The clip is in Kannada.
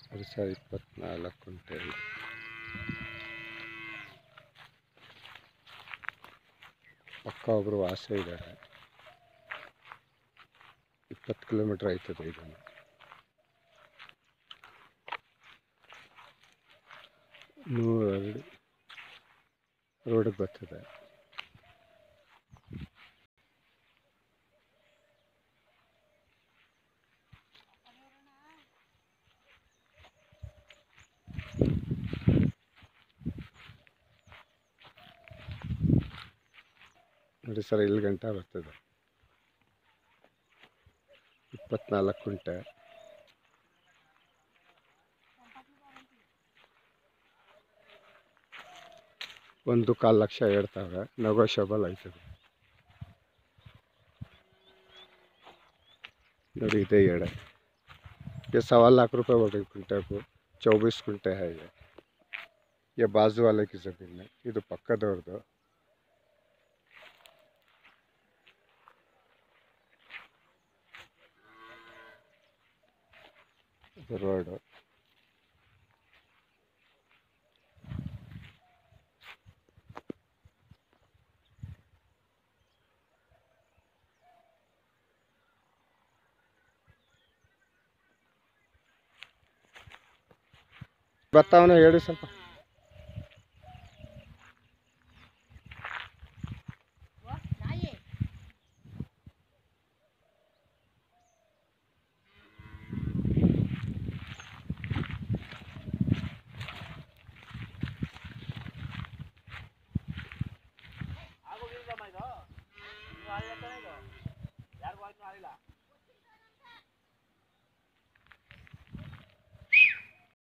ಸರಿ ಸರ್ ಇಪ್ಪತ್ನಾಲ್ಕು ಕುಂಟೆಲ್ ಪಕ್ಕ ಒಬ್ಬರು ವಾಸ ಇದ್ದಾರೆ ಇಪ್ಪತ್ತು ಕಿಲೋಮೀಟ್ರ್ ಆಯ್ತದೆ ಇದನ್ನು ನೂರೆರಡು ರೋಡಿಗೆ ಬರ್ತದೆ ನೋಡಿ ಸರ್ ಇಲ್ಲಿ ಗಂಟ ಬರ್ತದೆ ಇಪ್ಪತ್ನಾಲ್ಕು ಕುಂಟೆ ಒಂದು ಕಾಲು ಲಕ್ಷ ಹೇಳ್ತಾವೆ ನೆಗೋಷಿಯಬಲ್ ಆಯ್ತದೆ ನೋಡಿ ಇದೆ ಎಡೆ ये सवा लाख रुपए बोल रही कुंटे को चौबीस कुंटे है ये ये बाजू वाले की ज़मीन है ಇದು ಪಕ್ಕದವ್ರದ್ದು ಇದು ರೋಡು ಬರ್ತಾವನ ಹೇಳಿ ಸ್ವಲ್ಪ